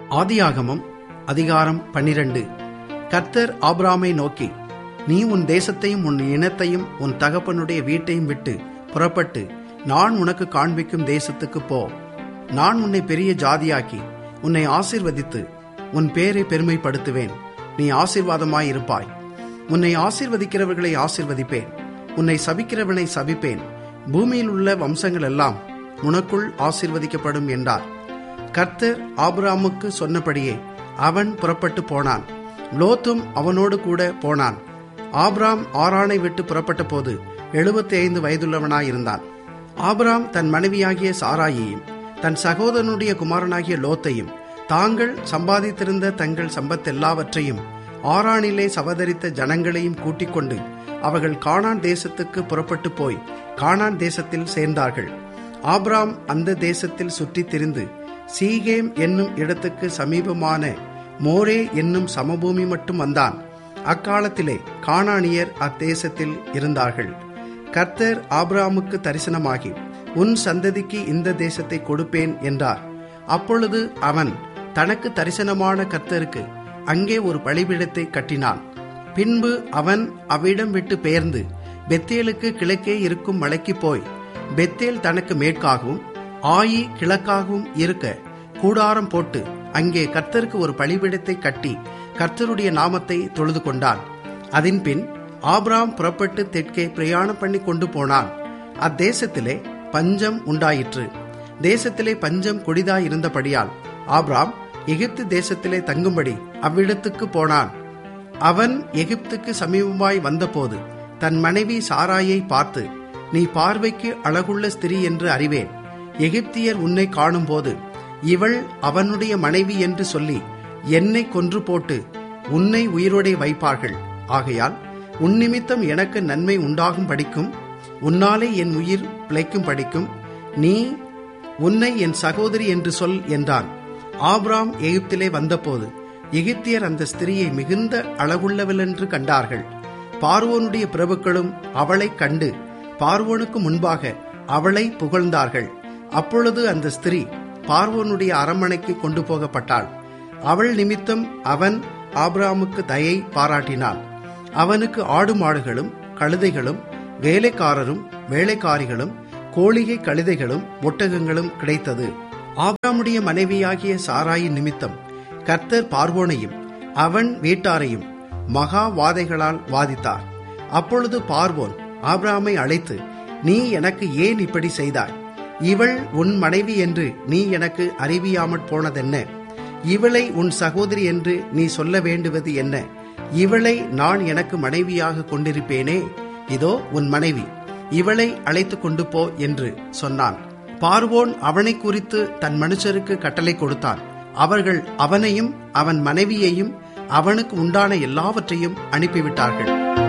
ஆதியாகமம் அதிகாரம் பன்னிரண்டு கர்த்தர் ஆபிராமை நோக்கி நீ உன் தேசத்தையும் உன் இனத்தையும் உன் தகப்பனுடைய வீட்டையும் விட்டு புறப்பட்டு நான் உனக்கு காண்பிக்கும் தேசத்துக்கு போ நான் உன்னை பெரிய ஜாதியாக்கி உன்னை ஆசீர்வதித்து உன் பேரை பெருமைப்படுத்துவேன் நீ ஆசீர்வாதமாய் இருப்பாய் உன்னை ஆசீர்வதிக்கிறவர்களை ஆசீர்வதிப்பேன் உன்னை சபிக்கிறவனை சபிப்பேன் பூமியில் உள்ள வம்சங்கள் எல்லாம் உனக்குள் ஆசீர்வதிக்கப்படும் என்றார் கர்த்தர் ஆபிராமுக்கு சொன்னபடியே அவன் புறப்பட்டு போனான் லோத்தும் அவனோடு கூட போனான் ஆபிராம் ஆரானை விட்டு புறப்பட்ட போது எழுபத்தி ஐந்து வயதுள்ளவனாயிருந்தான் ஆபிராம் தன் மனைவியாகிய சாராயையும் தன் சகோதரனுடைய குமாரனாகிய லோத்தையும் தாங்கள் சம்பாதித்திருந்த தங்கள் சம்பத்தெல்லாவற்றையும் ஆரானிலே சவதரித்த ஜனங்களையும் கூட்டிக் கொண்டு அவர்கள் கானான் தேசத்துக்கு புறப்பட்டு போய் கானான் தேசத்தில் சேர்ந்தார்கள் ஆபிராம் அந்த தேசத்தில் சுற்றித் திரிந்து சீகேம் என்னும் இடத்துக்கு சமீபமான மோரே என்னும் சமபூமி மட்டும் வந்தான் அக்காலத்திலே கானானியர் அத்தேசத்தில் இருந்தார்கள் கர்த்தர் ஆபிராமுக்கு தரிசனமாகி உன் சந்ததிக்கு இந்த தேசத்தை கொடுப்பேன் என்றார் அப்பொழுது அவன் தனக்கு தரிசனமான கர்த்தருக்கு அங்கே ஒரு பலிபீடத்தை கட்டினான் பின்பு அவன் அவ்விடம் விட்டு பெயர்ந்து பெத்தேலுக்கு கிழக்கே இருக்கும் மலைக்கு போய் பெத்தேல் தனக்கு மேற்காகவும் ஆயி கிழக்காகவும் இருக்க கூடாரம் போட்டு அங்கே கர்த்தருக்கு ஒரு பலிபீடத்தை கட்டி கர்த்தருடைய நாமத்தை தொழுது கொண்டான் அதன் பின் ஆபிராம் புறப்பட்டு தெற்கே பிரயாணம் பண்ணி கொண்டு போனான் அத்தேசத்திலே பஞ்சம் உண்டாயிற்று தேசத்திலே பஞ்சம் கொடிதாய் இருந்தபடியால் ஆபிராம் எகிப்து தேசத்திலே தங்கும்படி அவ்விடத்துக்கு போனான் அவன் எகிப்துக்கு சமீபமாய் வந்தபோது தன் மனைவி சாராயை பார்த்து நீ பார்வைக்கு அழகுள்ள ஸ்திரீ என்று அறிவேன் எகிப்தியர் உன்னை காணும்போது இவள் அவனுடைய மனைவி என்று சொல்லி என்னை கொன்று போட்டு உன்னை உயிரோடே வைப்பார்கள் ஆகையால் உன் நிமித்தம் எனக்கு நன்மை உண்டாகும் படிக்கும் உன்னாலே என் உயிர் பிழைக்கும் படிக்கும் நீ உன்னை என் சகோதரி என்று சொல் என்றான் ஆப்ராம் எகிப்திலே வந்தபோது எகிப்தியர் அந்த ஸ்திரியை மிகுந்த அழகுள்ளவள் என்று கண்டார்கள் பார்வோனுடைய பிரபுக்களும் அவளை கண்டு பார்வோனுக்கு முன்பாக அவளை புகழ்ந்தார்கள் அப்பொழுது அந்த ஸ்திரீ பார்வோனுடைய அரண்மனைக்கு கொண்டு போகப்பட்டாள் அவள் நிமித்தம் அவன் ஆபிராமுக்கு தயை பாராட்டினான் அவனுக்கு ஆடு மாடுகளும் கழுதைகளும் வேலைக்காரரும் வேலைக்காரிகளும் கோழிகை கழுதைகளும் ஒட்டகங்களும் கிடைத்தது ஆபிராமுடைய மனைவியாகிய சாராயின் நிமித்தம் கர்த்தர் பார்வோனையும் அவன் வீட்டாரையும் மகா வாதைகளால் வாதித்தார் அப்பொழுது பார்வோன் ஆபிராமை அழைத்து நீ எனக்கு ஏன் இப்படி செய்தாய் இவள் உன் மனைவி என்று நீ எனக்கு அறிவியாமற் போனதென்ன இவளை உன் சகோதரி என்று நீ சொல்ல வேண்டுவது என்ன இவளை நான் எனக்கு மனைவியாக கொண்டிருப்பேனே இதோ உன் மனைவி இவளை அழைத்து கொண்டு போ என்று சொன்னான் பார்வோன் அவனை குறித்து தன் மனுஷருக்கு கட்டளை கொடுத்தான் அவர்கள் அவனையும் அவன் மனைவியையும் அவனுக்கு உண்டான எல்லாவற்றையும் அனுப்பிவிட்டார்கள்